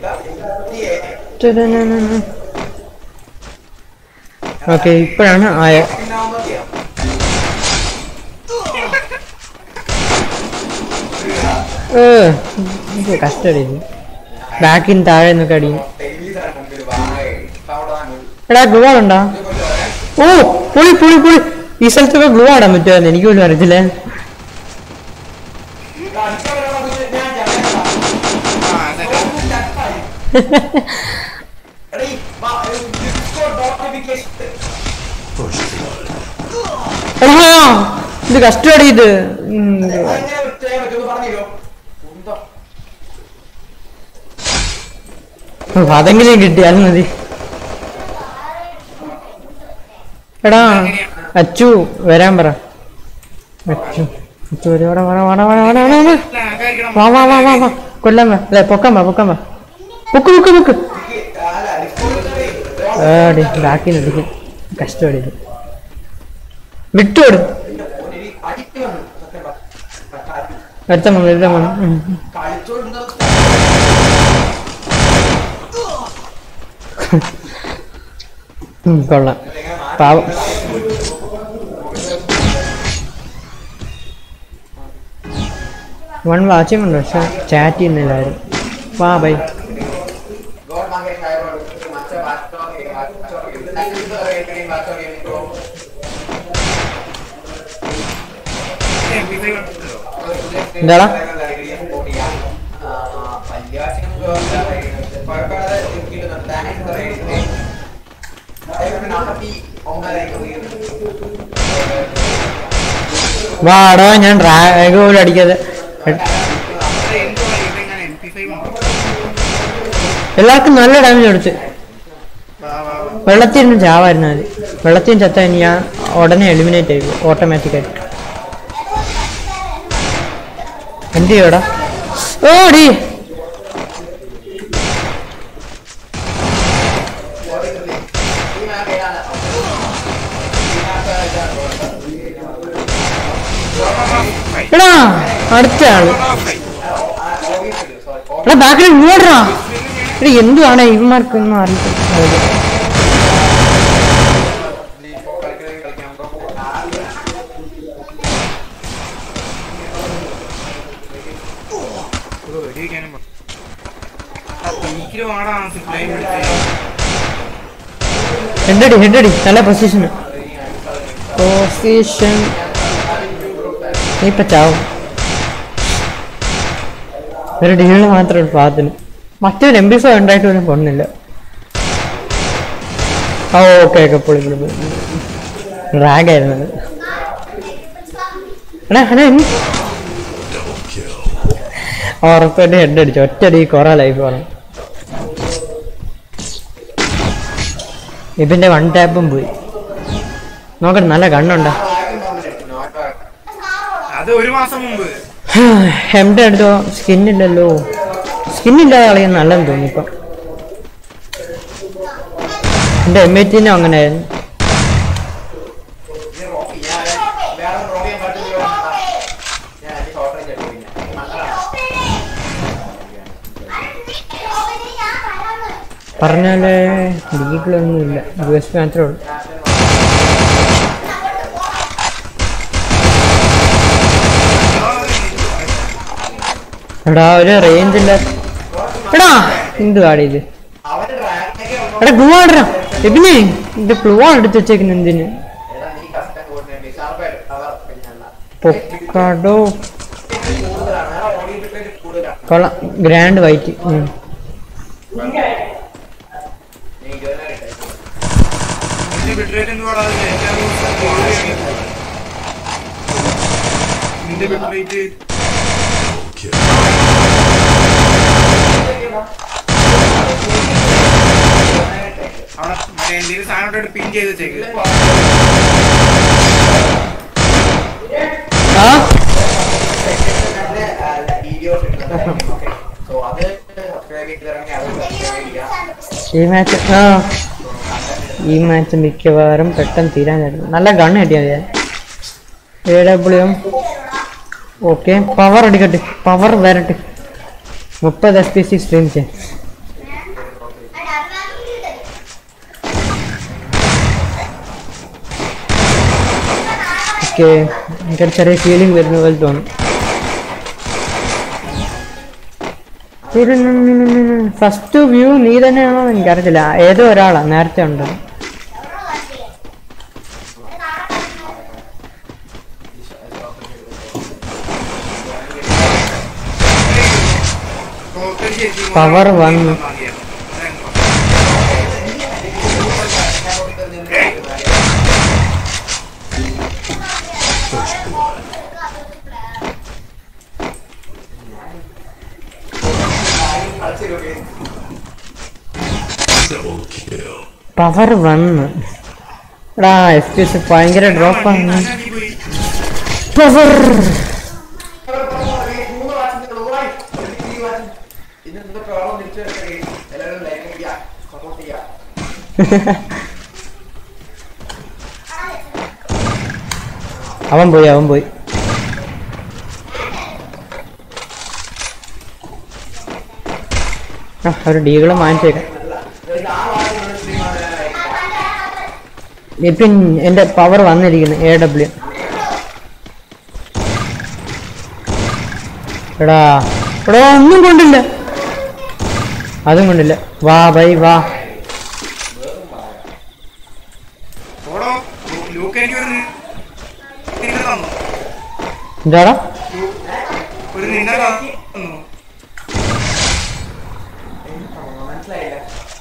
Okay ഇപ്പോഴാണ് ആയ ഏ ഇത് കഷ്ടടിച്ചു ബാക്കിന് താഴെ നിന്നൊക്കെ അടിയും എടാ ഗ്ലൂ ഉണ്ടോ ഓ പുളി പുളി പുളി ഈ സ്ഥലത്തൊക്കെ ഗ്ലൂ ആടാൻ പറ്റുമായിരുന്നു എനിക്ക് പോലും അറിയത്തില്ല ആ അതെ എടാ ഇത് കഷ്ടടി ഇത് ഉം. ഓ, അതെങ്കിലും കിട്ടിയാലും മതി എടാ അച്ചു വരാൻ പറ അച്ചു അച്ചു ഒരു വട വട വട വട വട വട വട. ആകാരിക്കണം വാ വാ വാ വാ വാ കൊല്ലാൻ വാ അല്ലെ പൊക്കാൻ വാ പൊക്കാൻ വാ പൊക്ക് പൊക്ക് പൊക്ക് ഏടി ബാക്കി നടിക്കും കഷ്ടപടി ഇത് വിട്ടോട് അടുത്ത മണം അടുത്ത മണം ഉം. ഉം, കൊള്ളാം പാവം വൺ വാച്ചിങ് ഉണ്ട് പക്ഷെ ചാറ്റ് ചെയ്യുന്നില്ലായിരുന്നു വാ ബൈ എന്താടാ വാടോ ഞാൻ ഡ്രാഗ് പോലും അടിക്കാതെ എം പി ഫൈവ് ഉണ്ടോ എല്ലാവർക്കും നല്ല ഡാമേജ് കൊടുത്ത് വാ വാ വാ വെള്ളത്തിൽ നിന്ന് ചാവായിരുന്നു അത് വെള്ളത്തിൽ ചത്ത ഞാൻ ഉടനെ എലിമിനേറ്റ് ആയി ഓട്ടോമാറ്റിക്കായിട്ട് എന്ത് ചെയ്യോടാ ഓടി എടാ അടുത്ത ആള് എടാ ബാക്കിൽ ഇങ്ങോട്ടാ എടാ എന്തുവാണ് ഇവന്മാർക്കൊന്നും അറിയില്ല ഒരു വെടിവെക്കാനും പോ- ആ പീക്കില് വാടാ സിപ്ലൈൻ പിടിച്ചേ ഹെഡടി ഹെഡടി നല്ല പൊസിഷൻ പൊസിഷൻ നീ ഇപ്പൊ ചാവും ഒരു ഡീലിന് മാത്രമേ ഉള്ളൂ പാകത്തിന് മറ്റൊരു എം ബി ഫൈവ് ഉണ്ടായിട്ട് പോലും പൊണ്ണില്ല ഓ ഓക്കെ ഓക്കെ പൊളി പൊളി പൊളി റാഗായിരുന്നു അത് എടാ എടാ ഇനി ഉറപ്പായിട്ട് ഹെഡ് അടിച്ചു ഒറ്റടി കുറെ ലൈഫ് വേണം ഇതിന്റെ വൺ ടാപ്പും പോയി നോക്കട്ടെ നല്ല കണ്ണുണ്ടോ അത് ഒരു മാസം മുമ്പ് എംടെ എടുത്തോ സ്കിന്നില്ലല്ലോ സ്കിന്നില്ലാതെ കളിയാൻ നല്ലതെന്ന് തോന്നി ഇപ്പം എന്റെ എം ഐ ടിനും അങ്ങനെയായിരുന്നു പറഞ്ഞാലേ ലീഗിലൊന്നും ഇല്ല യു എസ് മാത്രമേ ഉള്ളൂ എടാ ഒരു റേഞ്ച് ഇല്ല എടാ എന്ത് കാടി ഇത് എടാ ഗ്ലൂ ആടരാ എബിനെ ഇത് ഗ്ലൂ ആണ് എടുത്ത് വെച്ചേക്കുന്ന എന്തിന് പൊക്കാടോ കൊള്ളാം ഗ്രാൻഡ് വൈറ്റ് നിന്റെ ബിട്രേറ്റ് എന്ത് പാടാ നിന്റെ ബിട്രേറ്റ് അവിടെ മറ്റേ എന്തെങ്കിലും സാധനം ഇട്ടിട്ട് പിൻ ചെയ്ത് വെച്ചേക്ക് ആ ഈ മാച്ച് ആ ഈ മാച്ച് മിക്കവാറും പെട്ടെന്ന് തീരാൻ ചേട്ടൻ നല്ല ഗണ്ണ് കിട്ടിയാൽ ഞാൻ എ ഡബ്ല്യു ഓക്കെ പവർ അടിക്കട്ടെ പവർ വരട്ടെ മുപ്പത് എഫ് പി സി സ്ട്രീം ചെയ്യാം ഓക്കെ എനിക്കൊരു ചെറിയ ഫീലിംഗ് വരുന്ന പോലെ തോന്നും ഫസ്റ്റ് വ്യൂ നീ തന്നെയാണോ എന്ന് എനിക്കറിയത്തില്ല ഏതോ ഒരാളാ നേരത്തെ ഉണ്ട് Power one. പവർ വന്ന് എടാ എഫ് പി എസ് ഭയങ്കര ഡ്രോപ്പാണ് പവർ ഇന്നത്തെ പ്രോബ്ലം തിരിച്ചു എല്ലാവരും ലൈക്ക് ചെയ്യുക സപ്പോർട്ട് ചെയ്യുക അവൻ പോയി അവൻ പോയി ആ ഒരു ഡീകളും വാങ്ങിച്ചേക്കാം ഇപ്പം എന്റെ പവർ വന്നിരിക്കുന്നു എ ഡബ്ല്യു എടാ എടാ ഒന്നും കൊണ്ടില്ല അതും കൊണ്ടില്ല വാ ബൈ വാ ഓടോ ലൂക്ക് എനിക്ക് ഒരു നി- നിന്നെ തന്നു എന്താടാ ഒരു നിന്നെ തന്നു മനസ്സിലായില്ല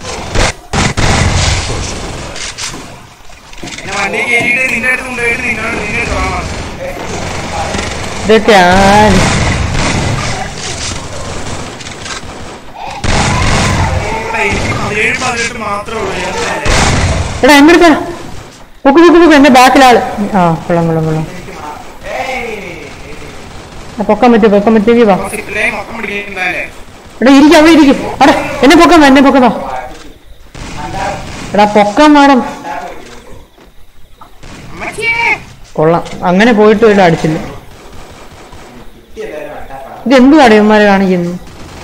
എന്നെ വണ്ടി കയറിയിട്ട് നിന്റെ അടുത്ത് കൊണ്ടുപോയിട്ട് നിന്നോട് നിന്നെ തോന്നാം ഇതൊക്കെ ആര് എനിക്ക് പതിനേഴ് പതിനെട്ട് മാത്രമേ ഉള്ളൂ ഞാൻ തരാം. എടാ എന്റെ അടുത്ത പൊക്ക് പൊക്ക് പൊക്ക് എന്റെ ബാക്കിലാള് ആ കൊള്ളാം കൊള്ളാം കൊള്ളാം ആ, പൊക്കാൻ പറ്റും പൊക്കാൻ പറ്റുമെങ്കിൽ വാ അപ്പൊ സിപ്പിലെ മൊത്തം പിടിക്കണ്ടല്ലേ എടാ ഇരിക്കും അവിടെ ഇരിക്കും അവിടെ എന്നെ പൊക്കാൻ വാ എന്നെ പൊക്കാൻ വാ എടാ പൊക്കാൻ വേണം അമ്മച്ചേ കൊള്ളാം അങ്ങനെ പോയിട്ട് ഇവിടെ അടിച്ചില്ല ഇത് എന്തുവാണ് ഇവന്മാരെ കാണിക്കുന്നു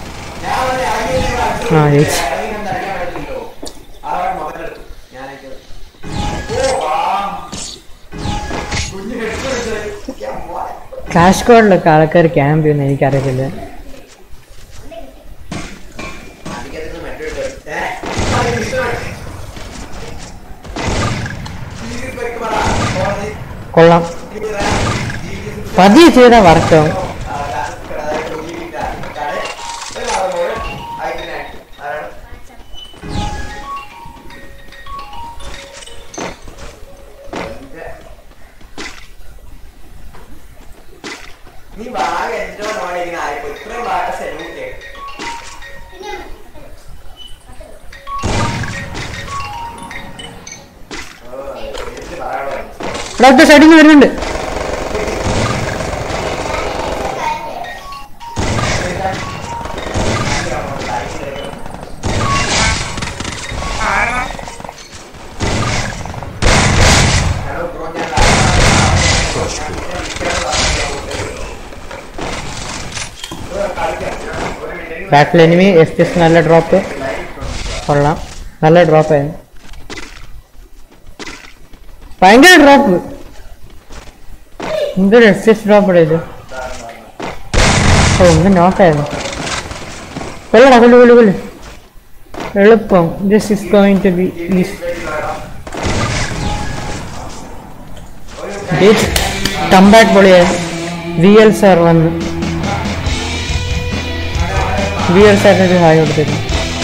ആ ചേച്ചി ക്ലാഷ് കോഡിലൊക്കെ ആൾക്കാർ ക്യാമ്പ് ചെയ്യുന്ന എനിക്കറിയത്തില്ല കൊള്ളാം പതിയെ ചെയ്താൽ വർക്കാവും നീ ബാഗ് എന്തിനോടാണ് ഇങ്ങനെ ആയിപ്പോ ഇത്രയും ബാഗ് സെലൂട്ട് പറയാനുള്ളത് ഡോക്ടർ സൈഡിൽ നിന്ന് വരുന്നുണ്ട് ആരാ ഹലോ ബ്രോ ഞാൻ ബാക്കിൽ എനിമി എഫ് പി എസ് നല്ല ഡ്രോപ്പ് കൊള്ളാം നല്ല ഡ്രോപ്പ് ആയിരുന്നു ഭയങ്കര ഡ്രോപ്പ് എന്തൊരു എഫ് പി എസ് ഡ്രോപ്പ് ഇത് ഓ ഒന്ന് നോക്കായിരുന്നു കൊല്ലടാ കൊല്ലു കൊല്ലു കൊല്ലു എളുപ്പം this is going to be compact പൊളിയായിരുന്നു വി എൽ സാർ വന്ന് വി എൽ സാറിന് ഒരു ഹായ് കൊടുത്തിരുന്നു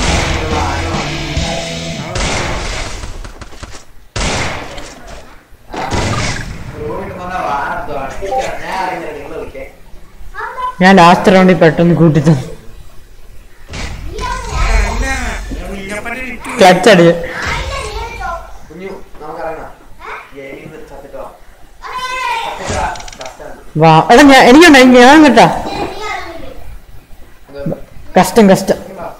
ഞാൻ അറിയുന്നില്ല നിങ്ങൾ വിളിക്കേ ഞാൻ ലാസ്റ്റ് റൗണ്ടിൽ പെട്ടെന്ന് കൂട്ടി തന്നു കുഞ്ഞപ്പന്റെ വിറ്റു ക്ലച്ച് അടിച്ച് കുഞ്ഞു നമുക്കറിയണം ഗെയിമിൽ ചത്തിട്ടോ ചത്തിട്ടാ കഷ്ടം വാ എടാ ഞാൻ എനിക്കുണ്ട് എനിക്ക് ഞാൻ കേട്ടാ കഷ്ടം കഷ്ടം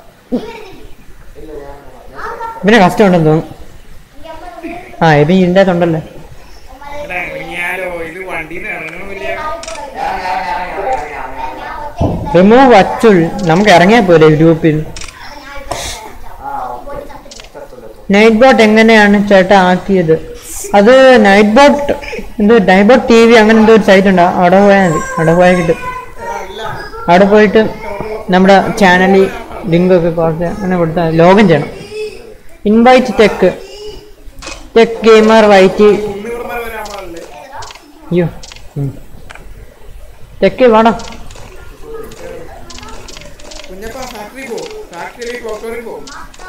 പിന്നെ കഷ്ടം ഉണ്ടെന്ന് തോന്നുന്നു ആ ഇത് ഇതിൻ്റെ അകത്തുണ്ടല്ലോ എടാ, ഇറങ്ങിയാലോ ഇത് വണ്ടിയിൽ ഇറങ്ങണം വലിയ റിമൂവ് അച്ചുൾ നമുക്ക് ഇറങ്ങിയാൽ പോലെ ഗ്രൂപ്പിൽ നൈറ്റ് ബോട്ട് എങ്ങനെയാണ് ചേട്ടാ ആക്കിയത് അത് നൈറ്റ് ബോട്ട് എന്തോ നൈറ്റ് ബോട്ട് ടി വി അങ്ങനെ എന്തോ ഒരു സൈറ്റ് ഉണ്ട് അവിടെ പോയാൽ മതി അവിടെ പോയാൽ കിട്ടും അവിടെ പോയിട്ട് നമ്മുടെ ചാനലിൽ ലിങ്ക് ഒക്കെ കുറച്ച് അങ്ങനെ കൊടുത്താൽ ലോഗിൻ ചെയ്യണം invite tech tech gamer white ഉണ്ണിവർമാർ വരാൻ പാടില്ലേ അയ്യോ ടെക്ക് വേണം കുഞ്ഞപ്പ ഫാക്ടറി പോ ഫാക്ടറിയിലേക്ക് ക്ലോക്കറിൽ പോ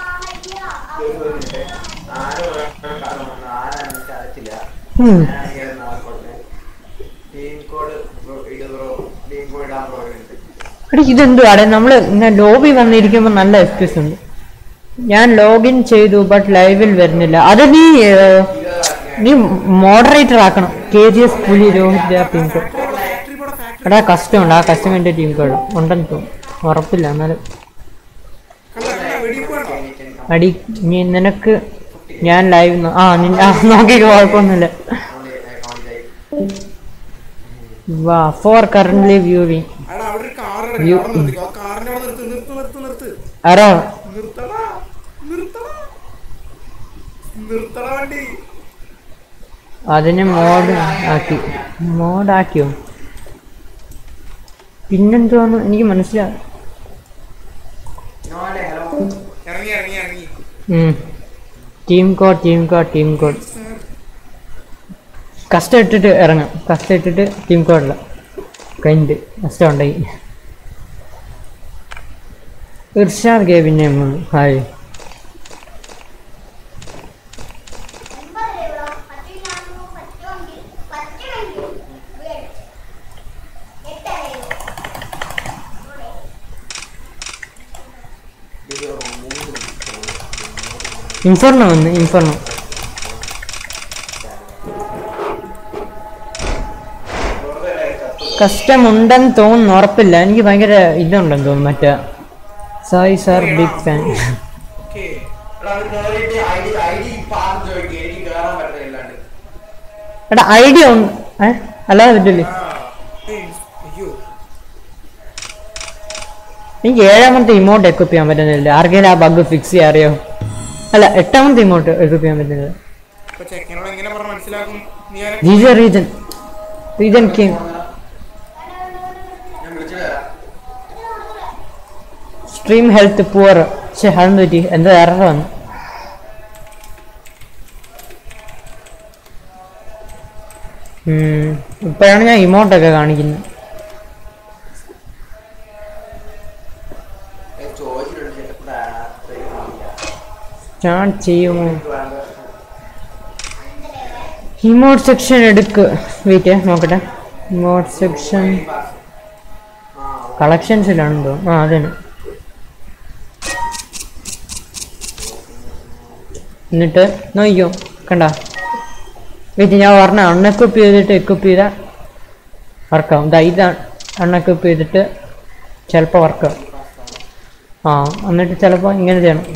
ആരോ ആരാണെന്ന് എനിക്ക് അറിയത്തില്ല ഉം. ഞാനാണെങ്കിൽ നാളെ കൊടുത്തേ ടീം കോഡ് ഇട് ബ്രോ ടീം കോഡ് ഇടാൻ ബ്രോ ഉണ്ട് എടാ ഇതെന്തുവാടെ നമ്മള് ലോബി വന്നിരിക്കുമ്പോ നല്ല എക്സ്പീരിയൻസ് ഉണ്ട് ഞാൻ ലോഗിൻ ചെയ്തു ബട്ട് ലൈവിൽ വരുന്നില്ല അത് നീ ഏർ, നീ മോഡറേറ്റർ ആക്കണം കെ ജി എസ് പുലി രോഹിത് ടീം കോഡ് ഫാക്ടറി പോടെ ഫാക്ടറി എടാ കസ്റ്റം ഉണ്ട് ആ കസ്റ്റമിന്റെ ടീം കോഡ് ഉണ്ടെന്ന് തോന്നുന്നു ഉറപ്പില്ല എന്നാലും കണ്ട കണ്ട വെടിയിൽ പോകണ്ടോ അടി നീ നിനക്ക് ഞാൻ ലൈവ് ആ നിൻ- ആ നോക്കി കുഴപ്പമൊന്നുമില്ല വാ ഫോർ കറന്റ് വ്യൂവിങ് അവിടെ അവിടെ ഒരു കാർ You- അവിടെ നിർത്തിക്കോ ആ കാറിന്റെ അവിടെ നിർത്ത് നിർത്ത് നിർത്ത് നിർത്ത് ആരാ നിർത്തടാ നിർത്തടാ നിർത്തടാ വണ്ടി അതിനെ മോഡ് ആക്കി മോഡാക്കിയോ പിന്നെന്തോന്ന് എനിക്ക് മനസ്സിലാവും ഹലോ ഇറങ്ങി ഇറങ്ങി ഇറങ്ങി team code team code team code കഷ്ടം ഇട്ടിട്ട് ഇറങ്ങാം കഷ്ടം ഇട്ടിട്ട് ടീം കോഡില്ല കഴിഞ്ഞിട്ട് കഷ്ടം ഉണ്ടെങ്കിൽ ഇർഷാദ് കെ പിന്നെ ഹായ് ഇൻഫോർണോ വന്ന് ഇൻഫോർണോ കസ്റ്റം ഉണ്ടെന്ന് തോന്നുന്നു ഉറപ്പില്ല എനിക്ക് ഭയങ്കര ഇതുണ്ടെന്ന് തോന്നുന്നു മറ്റേ Sai sir big fan okay എടാ അത് കേറിയിട്ട് I D I D pass ചോദിക്കും എനിക്ക് കേറാൻ പറ്റില്ലാണ്ട് എടാ ഐഡിയ ഉണ്ട് ഏ അല്ലാതെ പറ്റില്ലേ ആ ഏയ്, അയ്യോ എനിക്ക് ഏഴാമത്തെ ഇമോട്ട് എക്വിപ്പ് ചെയ്യാൻ പറ്റുന്നില്ല ആർക്കെങ്കിലും ആ ബഗ് ഫിക്സ് ചെയ്യാൻ അറിയോ അല്ല എട്ടാമത്തെ ഇമോട്ട് എക്വിപ്പ് ചെയ്യാൻ പറ്റുന്നില്ല ഇപ്പൊ ചെക്കനോട് എങ്ങനെ പറഞ്ഞ് മനസ്സിലാക്കും നീ ആരെ ജീജ റീജൻ റീജൻ കിങ് ഞാൻ വിളിച്ചു തരാം സ്ട്രീം ഹെൽത്ത് പുവർ പക്ഷെ അതെന്ത് പറ്റി എന്താ എറർ വന്നു ഉം, ഇപ്പോഴാണ് ഞാൻ ഇമോട്ടൊക്കെ കാണിക്കുന്നത് ഞാൻ ചോദിച്ചിട്ടുണ്ട് ചേട്ടാ രാത്രി കാണില്ല. സ്റ്റാർട്ട് ചെയ്യുമോ എനിക്ക് വേണ്ട. ഇമോട്ട് സെക്ഷൻ എടുക്ക് വെയിറ്റ് നോക്കട്ടെ ഇമോട്ട് സെക്ഷൻ ആ കളക്ഷൻസിലാണ് തോന്നുന്നു ആ അതാണ് എന്നിട്ട് നോക്കിയോ കണ്ട വെയിറ്റ് ഞാൻ പറഞ്ഞ അൺഎക്വിപ്പ് ചെയ്തിട്ട് എക്വിപ്പ് ചെയ്താൽ വർക്കാവും ഇതാ ഇതാണ് അൺഎക്വിപ്പ് ചെയ്തിട്ട് ചിലപ്പോൾ വർക്കാവും ആ എന്നിട്ട് ചിലപ്പോൾ ഇങ്ങനെ ചെയ്യണം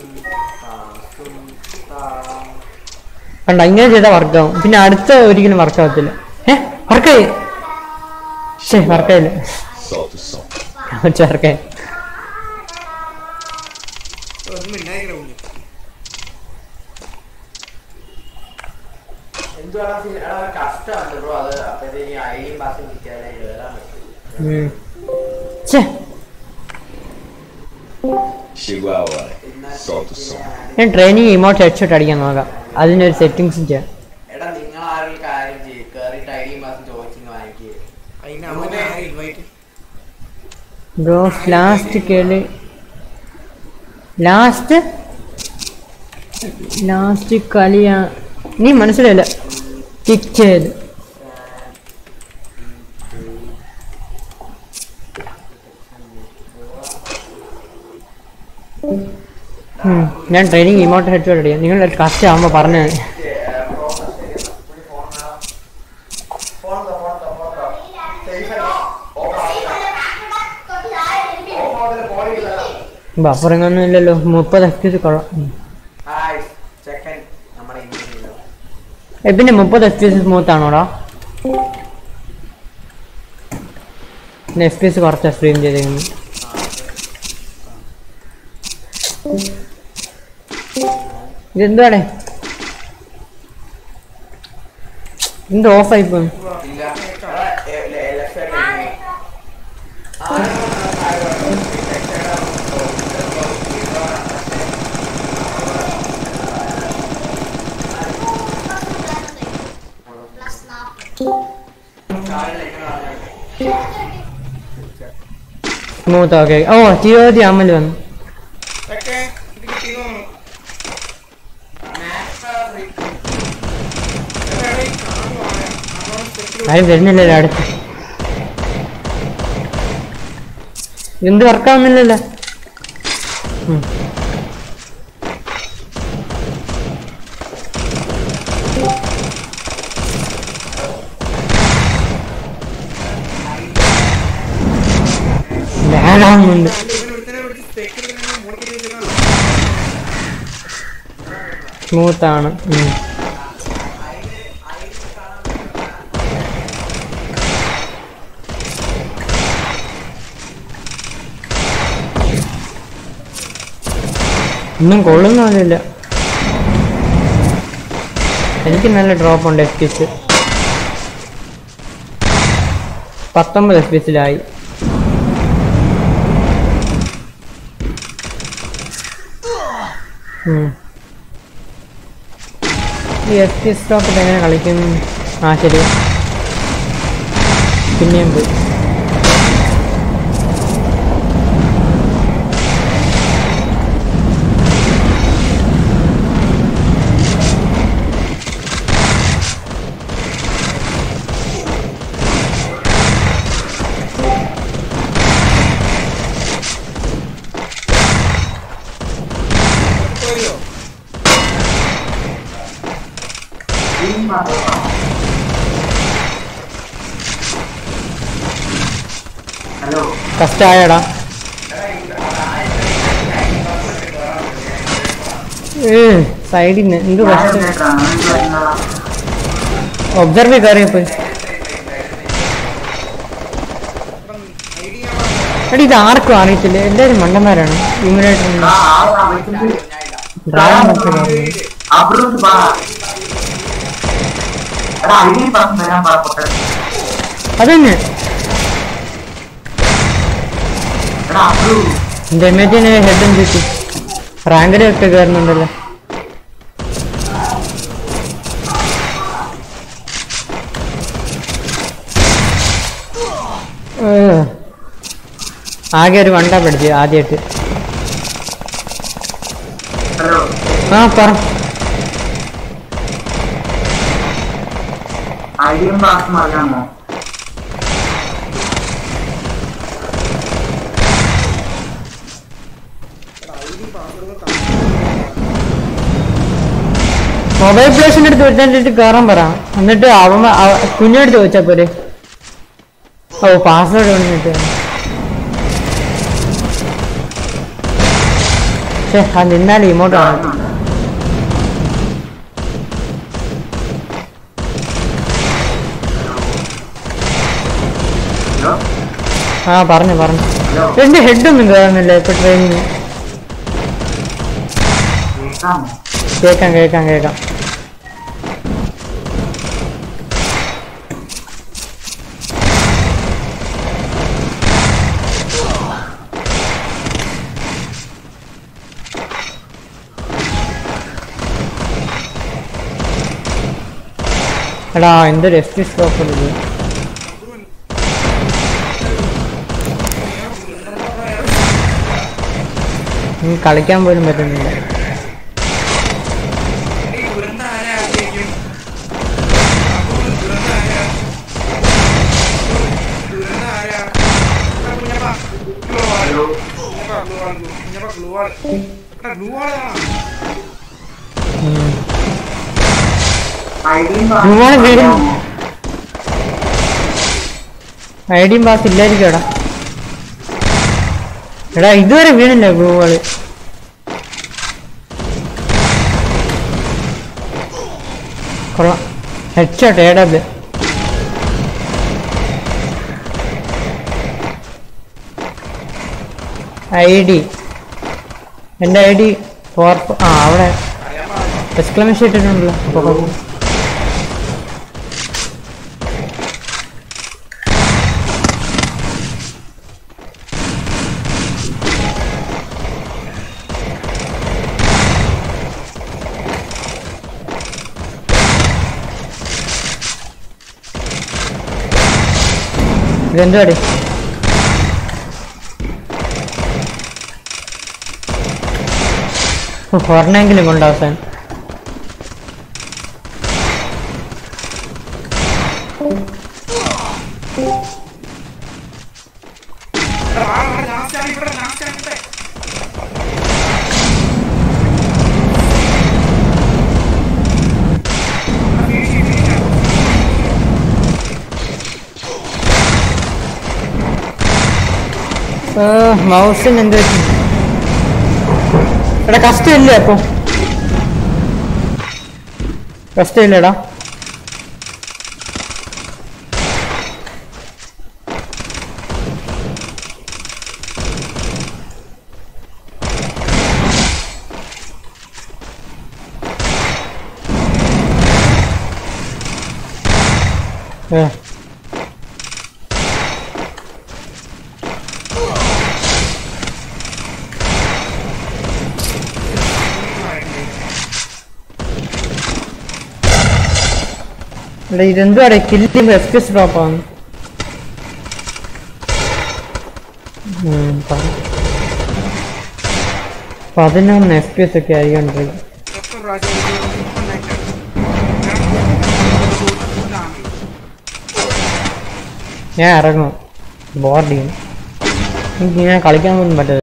കണ്ട ഇങ്ങനെ ചെയ്താൽ വർക്കാവും പിന്നെ അടുത്ത ഒരിക്കലും വർക്കാവത്തില്ല ഏ വർക്കായി ശേ വർക്കായില്ല Salt is salt. വർക്കായി ഒന്നും ഉണ്ടായില്ല കുഞ്ഞു എന്തുവാണ് സീ- എടാ, ഒരു കഷ്ടമാണ് ബ്രോ അത് അപ്പോഴത്തേക്ക് ഐഡിയും പാസും കിട്ടിയാലേ കേറാൻ പറ്റും ഉം. ഛേ Chihuahua. Salt is salt. ഞാൻ ട്രെയിനിങ് ഇമോട്ട് ഹെഡ്ഷോട്ട് അടിക്കാൻ നോക്കാം അതിനൊരു സെറ്റിങ്സും ചെയ്യാം എടാ നിങ്ങൾ ആരും കാര്യം ചെയ്യും കേറിയിട്ട് ഐഡിയും പാസും ചോദിച്ചിങ് വാങ്ങിക്കുക അതിന് അവനെ ഇൻവൈറ്റ് ബ്രോസ് ലാസ്റ്റ് കേളി ലാസ്റ്റ് ലാസ്റ്റ് കളിയാ നീ മനസ്സിലായില്ല കിക്ക് ചെയ്ത് ഉം, ഞാൻ ട്രെയിനിങ് ഇമോട്ട് ഹെഡ്ഷോട്ട് അടിക്കാം നിങ്ങൾ കസ്റ്റ് ആകുമ്പോൾ പറഞ്ഞു ബഫറിങ്ങൊന്നും ഇല്ലല്ലോ മുപ്പത് എഫ് പി കൊള്ളാം ഉം. ഹായ് ചെക്കൻ നമ്മുടെ ഇന്ത്യയിലോ ഏ, പിന്നെ മുപ്പത് എഫ് പി എസ് സ്മൂത്ത് ആണോടാ പിന്നെ എഫ് പി എസ് കുറച്ച് സ്ട്രീം ചെയ്തേക്കുന്നു ഇതെന്തുവാടെ എന്ത് ഓഫായി പോയി ഇല്ല ലെഫ്റ്റ് സൈഡ് സ്മൂത്ത് ഓക്കെ ഓ ജിയോതി അമ്മൽ വന്നു ഒക്കെ ഇത് കിട്ടിയെന്ന് തോന്നുന്നു എടാ, ഈ കാണുവാ. അവൻ security ആരും വരുന്നില്ലല്ലോ അടുത്ത് എന്ത് വർക്കാവുന്നില്ലല്ലോ ഉം. ലാഗാവുന്നുണ്ട് ഇവൻ ഒരുത്തനെ വിളിച്ച് security നെ മുകളിൽ കയറ്റി വെച്ചേക്കണ. സ്മൂത്ത് ആണ് ഉം. ഒന്നും കൊള്ളുന്ന പോലില്ല എനിക്ക് നല്ല ഡ്രോപ്പ് ഉണ്ട് എഫ് പിസ് പത്തൊമ്പത് എഫ് പിസിലായി ഉം ഈ എഫ് പി സ്റ്റോപ്പിൽ എങ്ങനെ കളിക്കും ആ ശരി പിന്നെയും പോയി പോയോ? ഹലോ കഷ്ടായടാ സൈഡിൽ നിന്ന് എന്ത് കഷ്ടം ഒബ്സർവ് കയറിയപ്പോയി എടി ഇത് ആർക്കും അറിയത്തില്ല എല്ലാവരും മണ്ടന്മാരാണ് ഇമ്യൂണേറ്റർ ഡ്രാഗൺ പറ്റുന്നത് അബ്രൂസ് പറ എടാ ഐഡി പറഞ്ഞു തരാൻ പറ പൊട്ടൻ അതന്നെ എടാ അബ്രു ഡെമേജിന് ഹെഡും ചുറ്റി റാങ്കിലൊക്കെ കയറുന്നുണ്ടല്ലോ ഏഹ്. ആകെ ഒരു വണ്ട പഠിച്ചു ആദ്യമായിട്ട് ഹലോ ആ പറ ഐഡിയും പാസും അറിയാമോ മൊബൈൽ പ്ലേസിന്റെ അടുത്ത് വെച്ചിട്ട് കയറാൻ പറ എന്നിട്ട് അവൻ കുഞ്ഞെടുത്ത് ചോദിച്ചാ പോരെ ഓ പാസ്വേഡ് കൊണ്ടിട്ട് പക്ഷേ ആ നിന്നാൽ ഇമോട്ടാണ് ഹലോ ആ പറഞ്ഞു പറഞ്ഞു ഹലോ എന്റെ ഹെഡൊന്നും കയറുന്നില്ല ഇപ്പൊ ട്രെയിനിന് കേൾക്കാമോ കേക്കാം കേക്കാം കേക്കാം എടാ എന്തൊരു എഫ് ടി സ്റ്റോപ്പ് ഉള്ളത് ഉം, കളിക്കാൻ പോലും പറ്റുന്നില്ല ഈ ദുരന്തം ആരാ ആഗ്രഹിക്കും? അപ്പോൾ ദുരന്തം ആരാ? ദുരന്തം ആരാ? എടാ കുഞ്ഞപ്പാ, glue wall. ഹലോ കുഞ്ഞപ്പാ, glue wall, glue- കുഞ്ഞപ്പാ, glue wall. എടാ, glue wall കാണാം. ഐഡിയും നിങ്ങളെ വീട് പാസും ഐഡിയും പാസ് ഇല്ലായിരിക്കും എടാ എടാ ഇതുവരെ വീണില്ല ഗ്ലൂവാള് കൊള്ളാം ഹെഡ്ഷോട്ട് ഏടത് ഐ ഡി എൻ്റെ ഐ ഡി ഫോർ ആ അവിടെ എക്സ്ക്ലമേഷൻ ഇട്ടിട്ടുണ്ടല്ലോ അപ്പോൾ കുഴപ്പം. ഇതെന്തുവാടി ഒരെണ്ണെങ്കിലും കൊണ്ട് അവസാനം ലാസ്റ്റ് ആണ് ഇവിടെ ലാസ്റ്റ് ആണ് ഇവിടെ മൗസിന് എന്ത് പറ്റി എടാ കഷ്ടമില്ലേ അപ്പൊ കഷ്ടമില്ലടാ ഏ എടാ ഇതെന്തുവാടെ killing F P S drop ആണ് പതിനൊന്ന് എഫ് പി എസ് ഒക്കെ ആയിക്കൊണ്ടിരിക്കും എത്ര പ്രാവശ്യം ഞാൻ ഇറങ്ങും ബോർഡ് ചെയ്യും എനിക്ക് ഞാൻ കളിക്കാൻ പോലും പറ്റില്ല